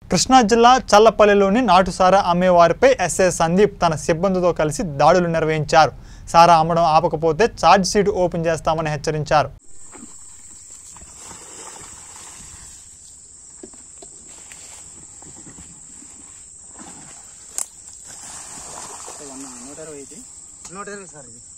కృష్ణా జిల్లా చల్లపల్లిలోని నాటు సారా అమ్మేవారిపై ఎస్ఐ సందీప్ తన సిబ్బందితో కలిసి దాడులు నిర్వహించారు సారా అమ్మడం ఆపకపోతే ఛార్జ్ షీట్ ఓపెన్ చేస్తామని హెచ్చరించారు నూట ఇరవై ఇది నూట ఇరవై సార్ ఇది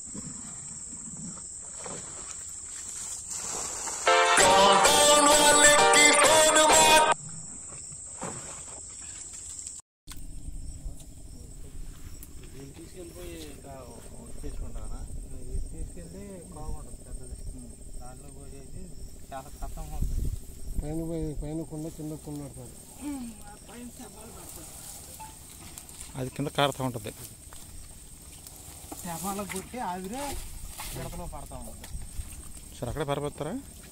దీన్ని తీసుకెళ్ళిపోయి ఇంకా తీసుకుంటారా ఇది తీసుకెళ్ళి బాగుంటుంది పెద్దది దాంట్లో పోసేసి చాలా కష్టంగా ఉంటుంది పైన పోయి పైన కుండ కింద కుండ పెడతారు అది కింద కారుతూ ఉంటుంది చేపలకు కొట్టి ఆవిరే మిడతలో పడతా ఉంటుంది సరే అక్కడే పరపెత్తారా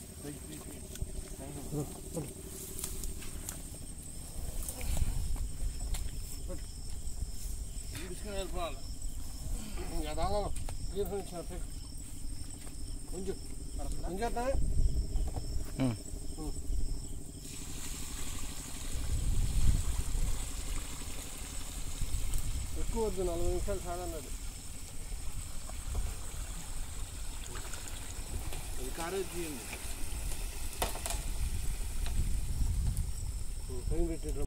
తీసుకుని వెళ్ళిపోవాలి ఇంకా దాగా తీర్పు ఇచ్చిన కొంచెం కొంచెం ఉం. ఎక్కువ వద్దు నలభై నిమిషాలు చాలన్నది ఇది కారు తీయండి పైన పెట్టి